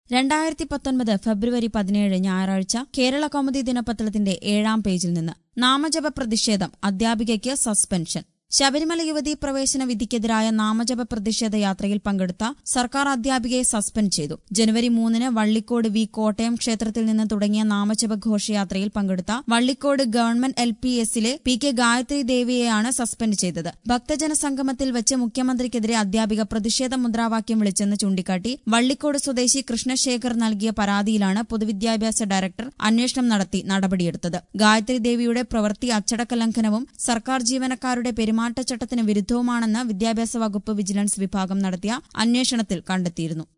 രണ്ടായിരത്തി പത്തൊൻപത് ഫെബ്രുവരി പതിനേഴ് ഞായറാഴ്ച കേരള കൗമുദി ദിനപത്രത്തിന്റെ ഏഴാം പേജിൽ നിന്ന് നാമജപ പ്രതിഷേധം അധ്യാപികയ്ക്ക് സസ്പെൻഷൻ ശബരിമല യുവതീ പ്രവേശന വിധിക്കെതിരായ നാമജപ പ്രതിഷേധ യാത്രയിൽ പങ്കെടുത്ത സർക്കാർ അധ്യാപികയെ സസ്പെൻഡ് ചെയ്തു ജനുവരി മൂന്നിന് വള്ളിക്കോട് വി കോട്ടയം ക്ഷേത്രത്തിൽ നിന്ന് തുടങ്ങിയ നാമജപ ഘോഷയാത്രയിൽ പങ്കെടുത്ത വള്ളിക്കോട് ഗവൺമെന്റ് എൽ പി എസിലെ പി കെ ഗായത്രി ദേവിയെയാണ് സസ്പെൻഡ് ചെയ്തത് ഭക്തജന സംഗമത്തിൽ വെച്ച് മുഖ്യമന്ത്രിക്കെതിരെ അധ്യാപിക പ്രതിഷേധ മുദ്രാവാക്യം വിളിച്ചെന്ന് ചൂണ്ടിക്കാട്ടി വള്ളിക്കോട് സ്വദേശി കൃഷ്ണശേഖർ നൽകിയ പരാതിയിലാണ് പൊതുവിദ്യാഭ്യാസ ഡയറക്ടർ അന്വേഷണം നടത്തി നടപടിയെടുത്തത് ഗായത്രി ദേവിയുടെ പ്രവൃത്തി അച്ചടക്ക ലംഘനവും സർക്കാർ ജീവനക്കാരുടെ പെരുമാറ്റച്ചട്ടത്തിന് വിരുദ്ധവുമാണെന്ന് വിദ്യാഭ്യാസ വകുപ്പ് വിജിലൻസ് വിഭാഗം നടത്തിയ അന്വേഷണത്തിൽ കണ്ടെത്തിയിരുന്നു